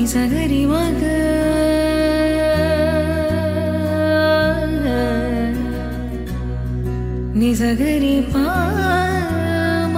ನಿಸಗರಿ ಮಗ ನಿಸಗರಿ ಪಾಮ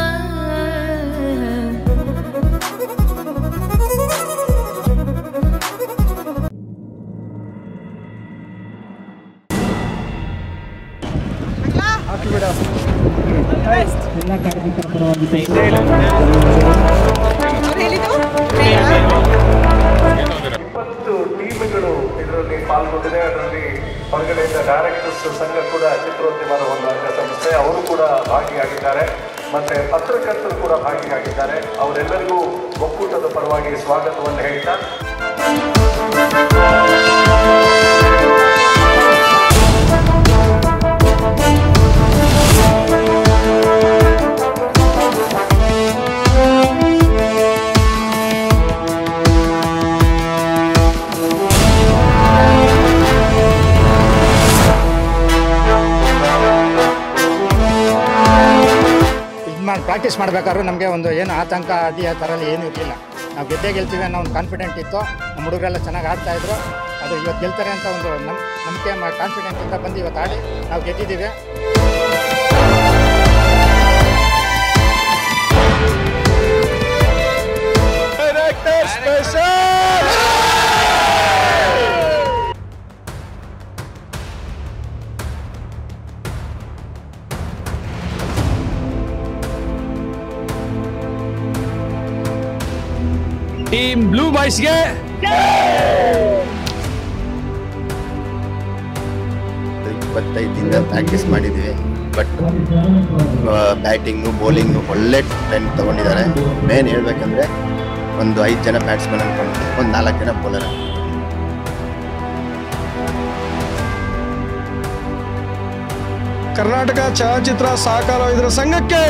ಇಪ್ಪತ್ತು ಟೀಮ್ಗಳು ಇದರಲ್ಲಿ ಪಾಲ್ಗೊಂಡಿದೆ ಅದರಲ್ಲಿ ಹೊರಗಡೆಯಿಂದ ಡೈರೆಕ್ಟರ್ಸ್ ಸಂಘ ಕೂಡ ಚಿತ್ರೋದ್ಯಮದ ಒಂದು ಅಂಗಸಂಸ್ಥೆ ಅವರು ಕೂಡ ಭಾಗಿಯಾಗಿದ್ದಾರೆ ಮತ್ತೆ ಪತ್ರಕರ್ತರು ಕೂಡ ಭಾಗಿಯಾಗಿದ್ದಾರೆ ಅವರೆಲ್ಲರಿಗೂ ಒಕ್ಕೂಟದ ಪರವಾಗಿ ಸ್ವಾಗತವನ್ನು ಹೇಳ್ತಾ ಇದು ಮಾಡಿ ಪ್ರಾಕ್ಟೀಸ್ ಮಾಡಬೇಕಾದ್ರೂ ನಮಗೆ ಒಂದು ಏನು ಆತಂಕ ಅದಿ ಆ ಥರ ಎಲ್ಲ ಏನೂ ಇರಲಿಲ್ಲ ನಾವು ಗೆದ್ದೇ ಗೆಲ್ತೀವಿ ಅನ್ನೋ ಒಂದು ಕಾನ್ಫಿಡೆಂಟ್ ಇತ್ತು ನಮ್ಮ ಹುಡುಗರೆಲ್ಲ ಚೆನ್ನಾಗಿ ಆಡ್ತಾ ಇದ್ರು ಅದು ಇವತ್ತು ಗೆಲ್ತಾರೆ ಅಂತ ಒಂದು ನಮ್ ನಂಬಿಕೆ ಕಾನ್ಫಿಡೆಂಟಿಂದ ಬಂದು ಇವತ್ತು ಆಡಿ ನಾವು ಗೆದ್ದಿದ್ದೀವಿ ಟೀಮ್ ಬ್ಲೂ ಬಾಯ್ಸ್ಗೆ ಇಪ್ಪತ್ತೈದು ದಿನ ಪ್ರಾಕ್ಟೀಸ್ ಮಾಡಿದ್ದೀವಿ ಬಟ್ ಬ್ಯಾಟಿಂಗು ಬೌಲಿಂಗು ಒಳ್ಳೆ ಟೈಮ್ ತಗೊಂಡಿದ್ದಾರೆ ಮೇನ್ ಹೇಳ್ಬೇಕಂದ್ರೆ ಒಂದು ಐದು ಜನ ಬ್ಯಾಟ್ಸ್ಮನ್ ಅನ್ಕೊಂಡಿದ್ದೆ ಒಂದು ನಾಲ್ಕು ಜನ ಬೌಲರ್ ಕರ್ನಾಟಕ ಚಲನಚಿತ್ರ ಸಹಕಾರ ಇದರ ಸಂಘಕ್ಕೆ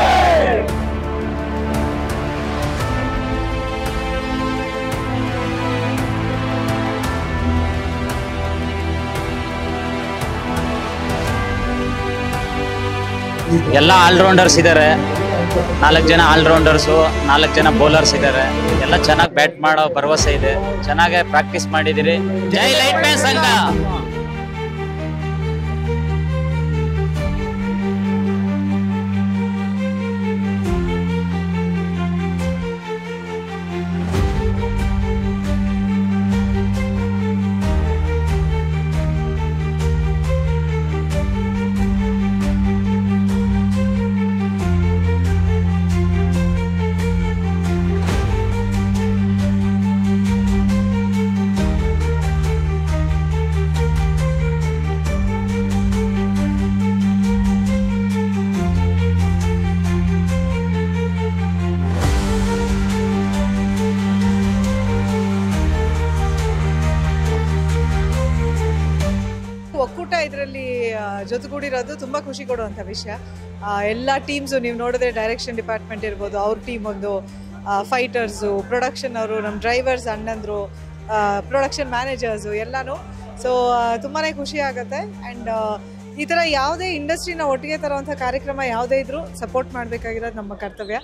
ಎಲ್ಲ ಆಲ್ರೌಂಡರ್ಸ್ ಇದ್ದಾರೆ ನಾಲ್ಕು ಜನ ಆಲ್ರೌಂಡರ್ಸು ನಾಲ್ಕು ಜನ ಬೌಲರ್ಸ್ ಇದ್ದಾರೆ ಎಲ್ಲ ಚೆನ್ನಾಗಿ ಬ್ಯಾಟ್ ಮಾಡೋ ಭರವಸೆ ಇದೆ ಚೆನ್ನಾಗಿ ಪ್ರಾಕ್ಟೀಸ್ ಮಾಡಿದಿರಿ ಜೈ ಲೈಟ್ ಮ್ಯಾನ್ ಸಂಘ ಒಕ್ಕೂಟ ಇದರಲ್ಲಿ ಜೊತೆಗೂಡಿರೋದು ತುಂಬ ಖುಷಿ ಕೊಡುವಂಥ ವಿಷಯ ಆ, ಎಲ್ಲ ಟೀಮ್ಸು ನೀವು ನೋಡಿದ್ರೆ ಡೈರೆಕ್ಷನ್ ಡಿಪಾರ್ಟ್ಮೆಂಟ್ ಇರ್ಬೋದು ಅವ್ರ ಟೀಮ್ ಒಂದು ಫೈಟರ್ಸು ಪ್ರೊಡಕ್ಷನ್ ಅವರು ನಮ್ಮ ಡ್ರೈವರ್ಸ್ ಅಣ್ಣಂದರು ಪ್ರೊಡಕ್ಷನ್ ಮ್ಯಾನೇಜರ್ಸು ಎಲ್ಲನೂ ಸೊ ತುಂಬಾ ಖುಷಿ ಆಗುತ್ತೆ ಆ್ಯಂಡ್ ಈ ಥರ ಯಾವುದೇ ಇಂಡಸ್ಟ್ರಿನ ಒಟ್ಟಿಗೆ ತರುವಂಥ ಕಾರ್ಯಕ್ರಮ ಯಾವುದೇ ಇದ್ರೂ ಸಪೋರ್ಟ್ ಮಾಡಬೇಕಾಗಿರೋದು ನಮ್ಮ ಕರ್ತವ್ಯ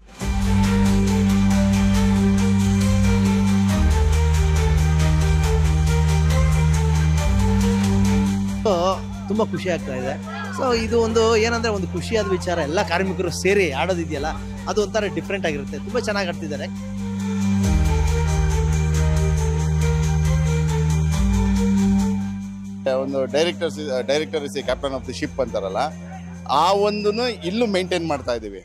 ತುಂಬ ಖುಷಿ ಆಗ್ತಾ ಇದೆ ಸೊ ಇದು ಒಂದು ಏನಂದ್ರೆ ಒಂದು ಖುಷಿಯಾದ ವಿಚಾರ ಎಲ್ಲ ಕಾರ್ಮಿಕರು ಸೇರಿ ಆಡೋದಿದೆಯಲ್ಲ ಅದು ಒಂಥರ ಡಿಫ್ರೆಂಟ್ ಆಗಿರುತ್ತೆ ತುಂಬ ಚೆನ್ನಾಗಿ ಆಡ್ತಿದ್ದಾರೆ ಒಂದು directors director is captain of the ship ಅಂತಾರಲ್ಲ ಆ ಒಂದನ್ನು ಇಲ್ಲೂ ಮೇಂಟೈನ್ ಮಾಡ್ತಾ ಇದ್ದೀವಿ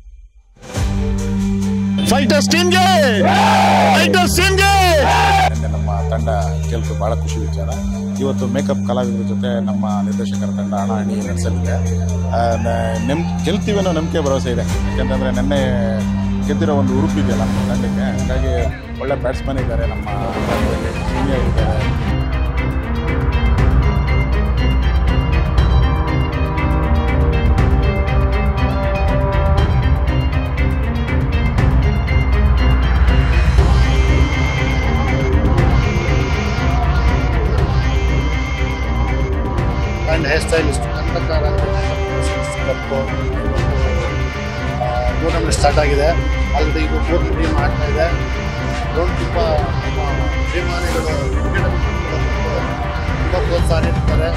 ಫೈಟರ್ಸ್ ಟೀಮ್ಗೆ ಫೈಟರ್ಸ್ ಟೀಮ್ಗೆ ನಮ್ಮ ತಂಡ ಗೆಲ್ತು ಬಹಳ ಖುಷಿ ವಿಚಾರ ಇವತ್ತು ಮೇಕಪ್ ಕಲಾವಿದರ ಜೊತೆ ನಮ್ಮ ನಿರ್ದೇಶಕರ ತಂಡ ಹಣ ಹಣಿ ನಡೆಸಲಿದೆ ಆ, ನ- ನೆಮ್ ಗೆಲ್ತೀವಿ ಅನ್ನೋ ನಂಬಿಕೆ ಭರವಸೆ ಇದೆ ಯಾಕೆಂತಂದ್ರೆ ನೆನ್ನೆ ಗೆದ್ದಿರೋ ಒಂದು ಉರುಪು ಇದೆಯಲ್ಲ ನಮ್ಮ ತಂಡಕ್ಕೆ ಹಾಗಾಗಿ ಒಳ್ಳೆ ಬ್ಯಾಟ್ಸ್ಮನ್ ಇದ್ದಾರೆ ನಮ್ಮ ಸೀನಿಯರ್ ಇದ್ದಾರೆ and hair stylist cup tournament start ಆಗಿದೆ ಆಲ್ರೆಡಿ ಇದು ಮೂರನೇ ಟೀಮ್ ಆಗ್ತಾ ಇದೆ ಗ್ರೌಂಡ್ ತುಂಬ ನಮ್ಮ ಅಭಿಮಾನಿಗಳು ಕ್ರಿಕೆಟ್ ತುಂಬ ಪ್ರೋತ್ಸಾಹ ನೀಡ್ತಾರೆ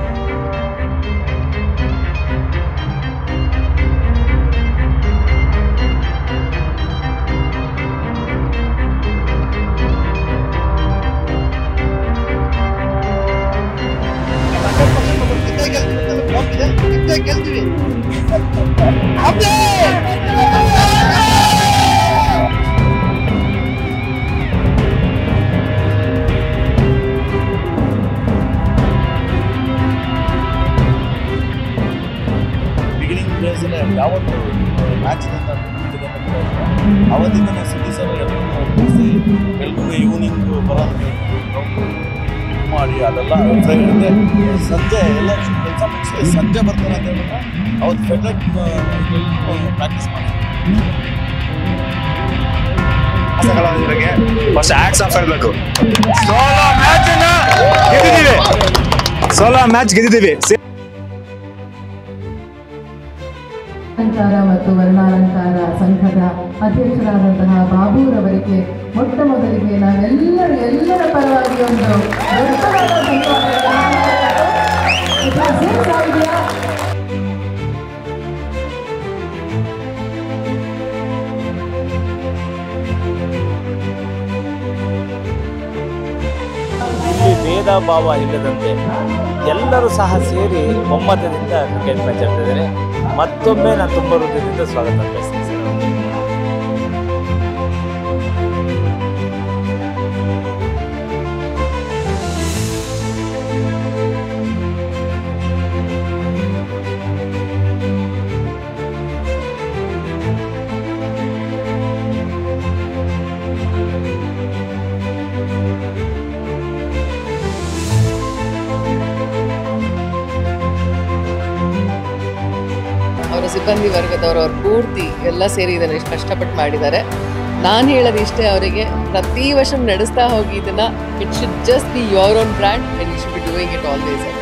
ಗೆಲ್ತೀವಿ ಬಿಗಿನಿಂಗ್ ಡೇಸಲ್ಲೇ ಯಾವತ್ತು ಮ್ಯಾಚ್ನಿಂದ ಅವತ್ತಿಂದನೇ ಸಿಟಿಸಲ್ಲಿ ಎಲ್ಲರೂ ಕೂರಿಸಿ ಎಲ್ರಿಗೂ ಈವ್ನಿಂಗ್ ಬರೋದು ಮಾಡಿ ಅದೆಲ್ಲ ಫ್ರೈಡೆ ಸಂಜೆ ಎಲ್ಲ ಕೆಲಸ ಮುಗಿಸಿ ಸಂಜೆ ಬರ್ತಾರೆ ಅಂತ ಹೇಳ್ಬಿಟ್ಟು ಅವತ್ತು ಫೆಡ್ರೆಕ್ ಪ್ರಾಕ್ಟೀಸ್ ಮಾಡಿ ಫಸ್ಟ್ ಆಕ್ಸ್ ಆಫ್ ಹೇಳ್ಬೇಕು ಸೋಲೋ ಮ್ಯಾಚ್ ಗೆದ್ದಿದ್ದೀವಿ ಸೋಲೋ ಮ್ಯಾಚ್ ಗೆದ್ದಿದ್ದೀವಿ ಅಲಂಕಾರ ಮತ್ತು ವರ್ಣಾಲಂಕಾರ ಸಂಘದ ಅಧ್ಯಕ್ಷರಾದಂತಹ ಬಾಬುರವರಿಗೆ ಮೊಟ್ಟ ಮೊದಲಿಗೆ ನಾವೆಲ್ಲರೂ ಎಲ್ಲರ ಪರವಾಗಿ ಒಂದು ದೊಡ್ಡದಾದ ಧನ್ಯವಾದಗಳನ್ನು ಇದು ಸೇರ್ತಾ ಇದೆಯಾ? ಇಲ್ಲಿ ಭೇದ ಭಾವ ಇಲ್ಲದಂತೆ ಎಲ್ಲರೂ ಸಹ ಸೇರಿ ಒಮ್ಮತದಿಂದ ಕ್ರಿಕೆಟ್ ಮ್ಯಾಚ್ ಆಡ್ತಿದ್ದಾರೆ ಮತ್ತೊಮ್ಮೆ ನಾನು ತುಂಬ ಹೃದಯದಿಂದ ಸ್ವಾಗತ ಬಯಸ್ತೀನಿ ಸರ್ ಅವರ ಸಿಬ್ಬಂದಿ ವರ್ಗದವರು ಅವ್ರು ಪೂರ್ತಿ ಎಲ್ಲ ಸೇರಿ ಇದನ್ನು ಇಷ್ಟು ಕಷ್ಟಪಟ್ಟು ಮಾಡಿದ್ದಾರೆ ನಾನು ಹೇಳೋದು ಇಷ್ಟೇ ಅವರಿಗೆ ಪ್ರತಿ ವರ್ಷ ನಡೆಸ್ತಾ ಹೋಗಿ ಇದನ್ನ it should just be your own brand and you should be doing it always ಅಂತ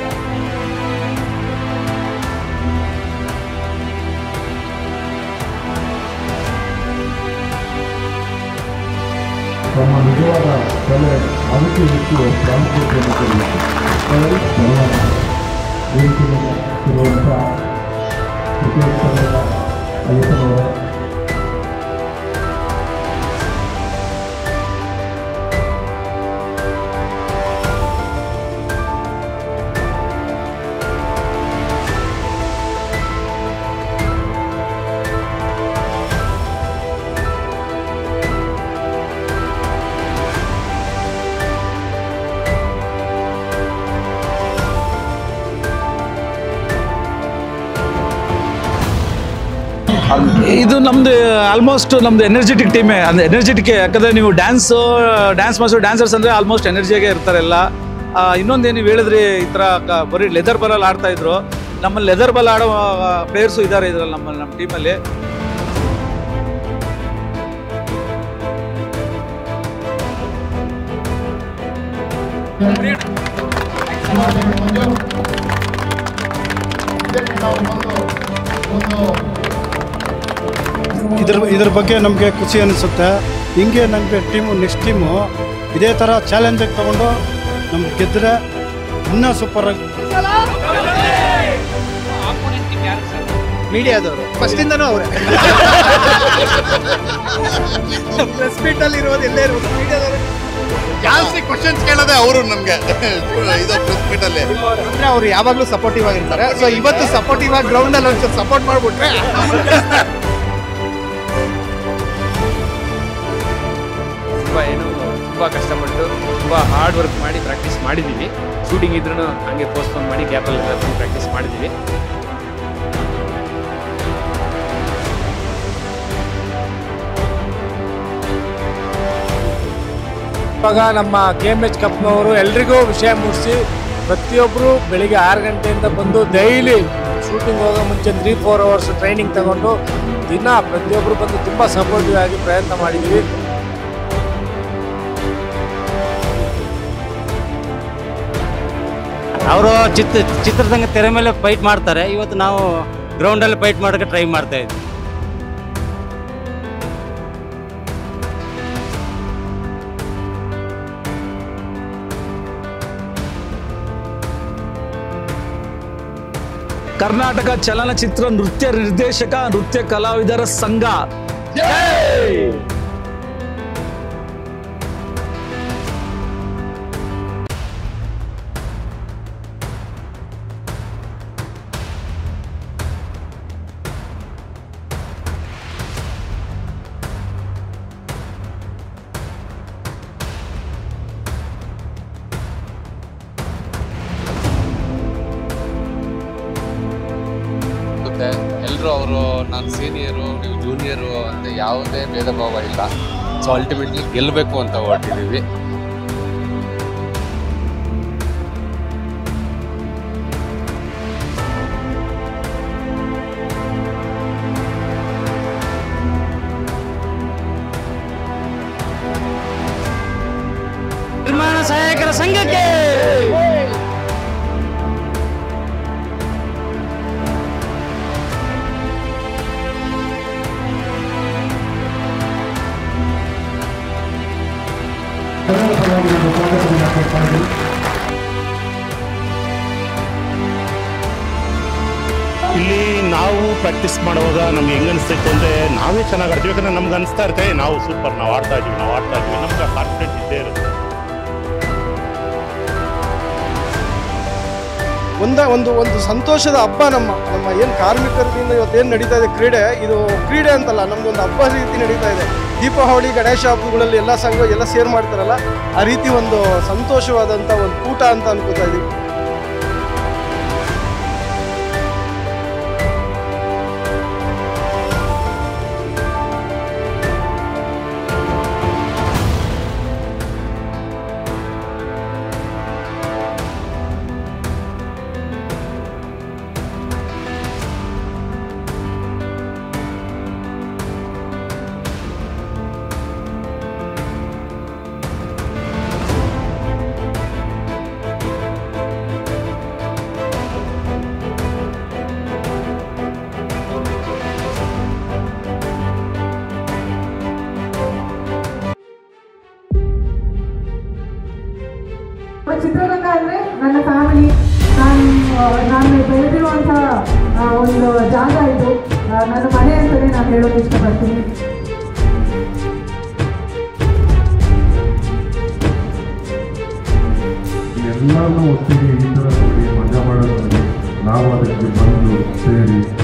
ತಮ್ಮ ನಿಜವಾದ ಕಲೆ ಅದಕ್ಕೆ ಹೆಚ್ಚು ಪ್ರಾಮುಖ್ಯತೆಯನ್ನು ಕೊಡಬೇಕು ಕಲೆ ಧನ್ಯವಾದ ವೇದಿಕೆ ಮೇಲೆ ಇರುವಂಥ ಕ್ರಿಕೆಟ್ ತಂಡದ ಅಯ್ಯಪ್ಪನವರ ಇದು ನಮ್ದು ಆಲ್ಮೋಸ್ಟ್ ನಮ್ದು ಎನರ್ಜೆಟಿಕ್ ಟೀಮೇ ಅಂದ್ರೆ ಎನರ್ಜೆಟಿಕ್ ಯಾಕಂದ್ರೆ ನೀವು ಡ್ಯಾನ್ಸ್ ಡ್ಯಾನ್ಸ್ ಮಾಸ್ಟರ್ ಡ್ಯಾನ್ಸರ್ಸ್ ಅಂದ್ರೆ ಆಲ್ಮೋಸ್ಟ್ ಎನರ್ಜಿಯಾಗೆ ಇರ್ತಾರೆ ಎಲ್ಲ ಆ, ಇನ್ನೊಂದೇನು ನೀವು ಹೇಳಿದ್ರಿ ಈ ಥರ ಕ- ಬರೀ ಲೆದರ್ ಬಾಲಲ್ಲಿ ಆಡ್ತಾ ಇದ್ರು ನಮ್ಮಲ್ಲಿ ಲೆದರ್ ಬಾಲ್ ಆಡೋ ಪ್ಲೇಯರ್ಸು ಇದ್ದಾರೆ ಇದ್ರಲ್ಲಿ ನಮ್ಮ ನಮ್ಮ ಟೀಮಲ್ಲಿ ಇದ್ರ ಇದ್ರ ಬಗ್ಗೆ ನಮಗೆ ಖುಷಿ ಅನಿಸುತ್ತೆ ಹಿಂಗೆ ನಮಗೆ ಟೀಮು ನೆಕ್ಸ್ಟ್ ಟೀಮು ಇದೇ ಥರ ಚಾಲೆಂಜಾಗಿ ತಗೊಂಡು ನಮ್ಗೆ ಗೆದ್ದರೆ ಇನ್ನೂ ಸೂಪರಾಗಿ ಮೀಡಿಯಾದವರು ಫಸ್ಟಿಂದನೂ ಅವರೇ ಪ್ರೆಸ್ ಮೀಟ್ ಅಲ್ಲಿ ಇರೋದು ಎಲ್ಲೇ ಇರೋದು ಮೀಡಿಯಾದವರು ಜಾಸ್ತಿ ಕ್ವಶನ್ಸ್ ಕೇಳೋದೇ ಅವರು ನಮಗೆ ಇದು ಪ್ರೆಸ್ ಮೀಟಲ್ಲಿ ಅಂದ್ರೆ ಅವ್ರು ಯಾವಾಗಲೂ ಸಪೋರ್ಟಿವ್ ಆಗಿರ್ತಾರೆ ಸೊ ಇವತ್ತು ಸಪೋರ್ಟಿವ್ ಆಗಿ ಗ್ರೌಂಡ್ ಅಲ್ಲಿ ಒಂಚೂರು ಸಪೋರ್ಟ್ ಮಾಡ್ಬಿಟ್ರೆ ತುಂಬ ಏನು ತುಂಬ ಕಷ್ಟಪಟ್ಟು ತುಂಬ ಹಾರ್ಡ್ ವರ್ಕ್ ಮಾಡಿ ಪ್ರಾಕ್ಟೀಸ್ ಮಾಡಿದ್ದೀವಿ ಶೂಟಿಂಗ್ ಇದ್ರೂ ಹಂಗೆ ಪೋಸ್ಟ್ಪೋನ್ ಮಾಡಿ ಗ್ಯಾಪಲ್ಲಿ ಪ್ರಾಕ್ಟೀಸ್ ಮಾಡಿದ್ದೀವಿ ಇವಾಗ ನಮ್ಮ ಕೆ ಎಮ್ ಎಚ್ ಕಪ್ನವರು ಎಲ್ರಿಗೂ ವಿಷಯ ಮುಟ್ಟಿಸಿ ಪ್ರತಿಯೊಬ್ಬರು ಬೆಳಿಗ್ಗೆ ಆರು ಗಂಟೆಯಿಂದ ಬಂದು ಡೈಲಿ ಶೂಟಿಂಗ್ ಹೋಗೋ ಮುಂಚೆ ತ್ರೀ ಫೋರ್ ಅವರ್ಸ್ ಟ್ರೈನಿಂಗ್ ತಗೊಂಡು ದಿನ ಪ್ರತಿಯೊಬ್ಬರು ಬಂದು ತುಂಬ ಸಪೋರ್ಟಿವ್ ಆಗಿ ಪ್ರಯತ್ನ ಮಾಡಿದ್ದೀವಿ ಅವರು ಚಿತ್ರ ಚಿತ್ರರಂಗ ತೆರೆ ಮೇಲೆ ಫೈಟ್ ಮಾಡ್ತಾರೆ ಇವತ್ತು ನಾವು ಗ್ರೌಂಡಲ್ಲಿ ಫೈಟ್ ಮಾಡೋಕ್ಕೆ ಟ್ರೈ ಮಾಡ್ತಾ ಇದ್ವಿ ಕರ್ನಾಟಕ ಚಲನಚಿತ್ರ ನೃತ್ಯ ನಿರ್ದೇಶಕ ನೃತ್ಯ ಕಲಾವಿದರ ಸಂಘ ಜೈ! ಮತ್ತೆ ಎಲ್ಲರೂ ಅವರು ನಾನು ಸೀನಿಯರು ನೀವು ಜೂನಿಯರು ಅಂತ ಯಾವುದೇ ಭೇದ ಭಾವ ಇಲ್ಲ ಸೊ ಅಲ್ಟಿಮೇಟ್ಲಿ ಗೆಲ್ಲಬೇಕು ಅಂತ ಹೊರಟಿದ್ದೀವಿ ನಿರ್ಮಾಣ ಸಹಾಯಕರ ಸಂಘಕ್ಕೆ ಇಲ್ಲಿ ನಾವು ಪ್ರಾಕ್ಟೀಸ್ ಮಾಡುವಾಗ ನಮ್ಗೆ ಹೆಂಗ್ ಅನಿಸ್ತಿತ್ತು ಅಂದ್ರೆ ನಾವೇ ಚೆನ್ನಾಗಿ ಆಡ್ತೀವಿ ಯಾಕಂದ್ರೆ ನಮ್ಗೆ ಅನಿಸ್ತಾ ಇರುತ್ತೆ ನಾವು ಸೂಪರ್ ನಾವು ಆಡ್ತಾ ಇದೀವಿ ನಾವು ಆಡ್ತಾ ಇದೀವಿ ನಮ್ಗೆ ಕಾನ್ಫಿಡೆಂಟ್ ಇದ್ದೇ ಇರುತ್ತೆ ಒಂದ ಒಂದು ಒಂದು ಸಂತೋಷದ ಹಬ್ಬ ನಮ್ಮ ನಮ್ಮ ಏನು ಕಾರ್ಮಿಕರಿಂದ ಇವತ್ತೇನು ನಡೀತಾ ಇದೆ ಕ್ರೀಡೆ ಇದು ಕ್ರೀಡೆ ಅಂತಲ್ಲ ನಮ್ದೊಂದು ಹಬ್ಬ ರೀತಿ ನಡೀತಾ ಇದೆ ದೀಪಾವಳಿ ಗಣೇಶ ಹಬ್ಬಗಳಲ್ಲಿ ಎಲ್ಲ ಸಂಘ ಎಲ್ಲ ಸೇರ್ ಮಾಡ್ತಾರಲ್ಲ ಆ ರೀತಿ ಒಂದು ಸಂತೋಷವಾದಂಥ ಒಂದು ಕೂಟ ಅಂತ ಅನ್ಕೋತಾ ಇದೀವಿ ಚಿತ್ರರಂಗ ಅಂದರೆ ನನ್ನ ಫ್ಯಾಮಿಲಿ ನಾನು ಆ, ನಾನು ಬೆಳೆದಿರುವಂಥ ಆ, ಒಂದು ಜಾಗ ಇದು ಆ, ನನ್ನ ಮನೆ ಅಂತಲೇ ನಾನು ಹೇಳೋಕೆ ಇಷ್ಟಪಡ್ತೀನಿ ಎಲ್ಲರನ್ನೂ ಒಟ್ಟಿಗೆ ಈ ಥರ ನೋಡಿ ಮಜಾ ಮಾಡೋದ್ರಲ್ಲಿ ನಾವು ಅದಕ್ಕೆ ಬಂದು ಸೇರಿ